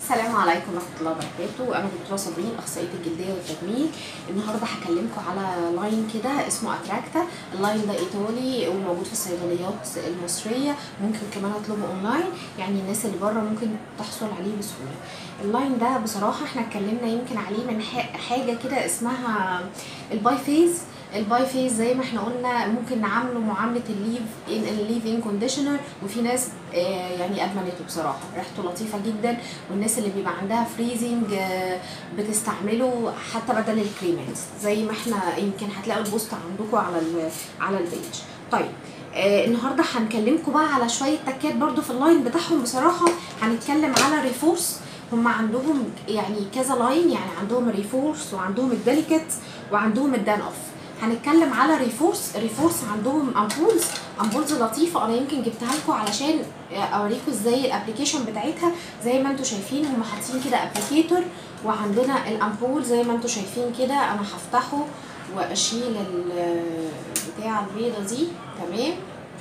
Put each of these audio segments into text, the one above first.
السلام عليكم ورحمة الله وبركاته أنا دكتورة صابرين أخصائية الجلدية والتجميل النهاردة هكلمكم على لاين كده اسمه أتراكتا اللاين ده إيطالي وموجود في الصيدليات المصرية ممكن كمان أطلبه أونلاين يعني الناس اللي بره ممكن تحصل عليه بسهولة اللاين ده بصراحة احنا اتكلمنا يمكن عليه من ح- حاجة كده اسمها الباي فيز الباي فيز زي ما احنا قلنا ممكن نعامله معامله الليف ان الليف ان كونديشنر وفي ناس آه، يعني ادمنته بصراحه ريحته لطيفه جدا والناس اللي بيبقى عندها فريزنج بتستعمله حتى بدل الكريمات زي ما احنا يمكن هتلاقوا البوست عندكم على ال على البيج طيب آه النهارده هنكلمكم بقى على شويه تكات برضو في اللاين بتاعهم بصراحه هنتكلم على ريفورس هم عندهم يعني كذا لاين يعني عندهم الريفورس وعندهم الديليكت وعندهم الدان اوف هنتكلم على ريفورس ريفورس عندهم امبولز امبولز لطيفه انا يمكن جبتها لكم علشان اوريكم ازاي الابلكيشن بتاعتها زي ما انتم شايفين هم حاطين كده ابلكيتور وعندنا الامبول زي ما انتم شايفين كده انا هفتحه واشيل بتاع البيضه دي تمام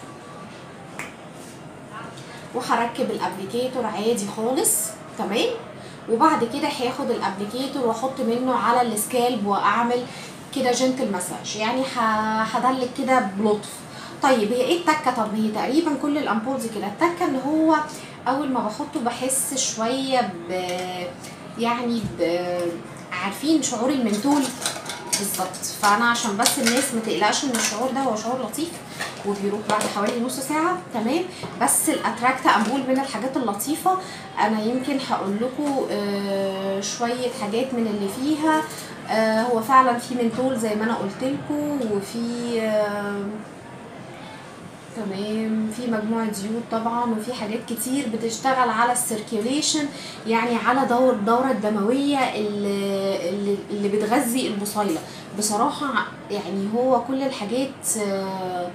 وهركب الابلكيتور عادي خالص تمام وبعد كده هاخد الابلكيتور واحط منه على السكالب واعمل كده جنتل مساج يعني ه- هدلك كده بلطف طيب هي ايه التكه طب هي تقريبا كل الامبولز كده التكه ان هو اول ما بحطه بحس شويه ب يعني ب عارفين شعور المنتول بالظبط فانا عشان بس الناس ما تقلقش ان الشعور ده هو شعور لطيف وبيروح بعد حوالي نص ساعه تمام بس الاتراكتا امبول من الحاجات اللطيفه انا يمكن هقول لكم آه، شويه حاجات من اللي فيها آه، هو فعلا في منتول زي ما انا قلت لكم وفي آه، تمام في مجموعة زيوت طبعا وفي حاجات كتير بتشتغل على السيركيوليشن يعني على دور الدورة الدموية اللي, اللي, اللي بتغذي البصيلة بصراحة يعني هو كل الحاجات آه،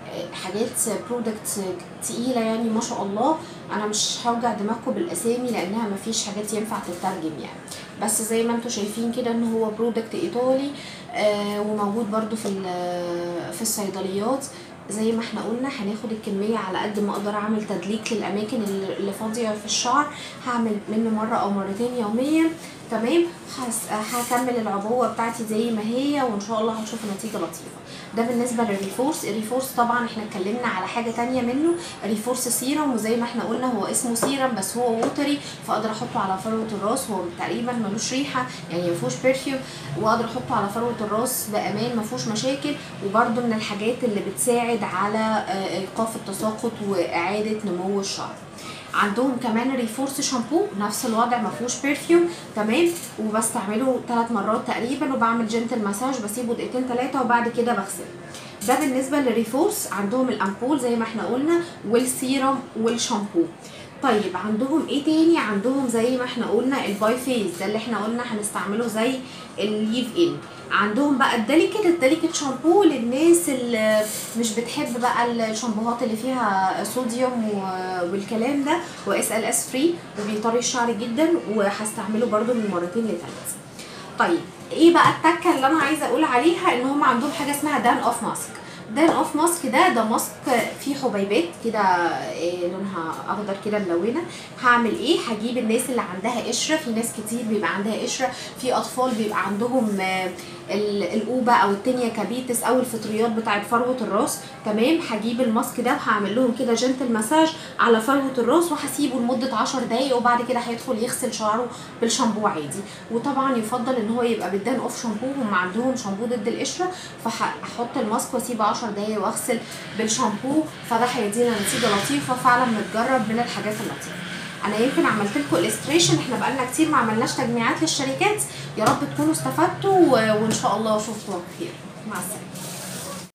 حاجات برودكت تقيلة يعني ما شاء الله انا مش هوجع دماغكم بالاسامي لانها مفيش حاجات ينفع تترجم يعني بس زي ما انتم شايفين كده ان هو برودكت ايطالي آه وموجود برضو في ال- في الصيدليات زي ما احنا قلنا هناخد الكمية على قد ما اقدر اعمل تدليك للاماكن اللي اللي فاضية في الشعر هعمل منه مرة او مرتين يوميا تمام هس- هكمل العبوة بتاعتي زي ما هي وان شاء الله هنشوف نتيجة لطيفة ده بالنسبة للريفورس الريفورس طبعا احنا اتكلمنا على حاجة تانية منه ريفورس سيرم وزي ما احنا قلنا هو اسمه سيرم بس هو ووتري فاقدر احطه على فروة الراس هو تقريبا ملوش ريحة يعني مفيهوش برفيوم واقدر احطه على فروة الراس بامان مفيهوش مشاكل وبرده من الحاجات اللي بتساعد على آه، ايقاف التساقط واعادة نمو الشعر عندهم كمان ريفورس شامبو نفس الوضع ما فيهوش برفيوم تمام وبستعمله ثلاث مرات تقريبا وبعمل جنتل مساج بسيبه دقيقتين ثلاثه وبعد كده بغسله ده بالنسبه للريفورس عندهم الامبول زي ما احنا قلنا والسيرم والشامبو طيب عندهم ايه تاني عندهم زي ما احنا قلنا الباي فيز ده اللي احنا قلنا هنستعمله زي الليف ان عندهم بقى الديليكت الديليكت شامبو للناس اللي مش بتحب بقى الشامبوهات اللي فيها صوديوم و- والكلام ده واس ال اس فري وبيطري الشعر جدا وهستعمله برده من مرتين لثلاث طيب ايه بقى التكه اللي انا عايزه اقول عليها ان هم عندهم حاجه اسمها دان اوف ماسك دان اوف ماسك ده ده ماسك فيه حبيبات كده إيه لونها اخضر كده ملونه هعمل ايه هجيب الناس اللي عندها قشره في ناس كتير بيبقى عندها قشره في اطفال بيبقى عندهم آه، ال- الأوبة أو التينيا كابيتس أو الفطريات بتاعت فروة الراس تمام هجيب الماسك ده وهعمل لهم كده جنتل مساج على فروة الراس وهسيبه لمدة 10 دقايق وبعد كده هيدخل يغسل شعره بالشامبو عادي وطبعا يفضل ان هو يبقى بالدان اوف شامبو هم عندهم شامبو ضد القشرة فهحط الماسك واسيبه 10 دقايق واغسل بالشامبو فده هيدينا نتيجة لطيفة فعلا متجرب من الحاجات اللطيفة انا يمكن عملت لكم illustration احنا بقالنا كتير ما عملناش تجميعات للشركات يا رب تكونوا استفدتوا و- وان شاء الله اشوفكم خير مع السلامه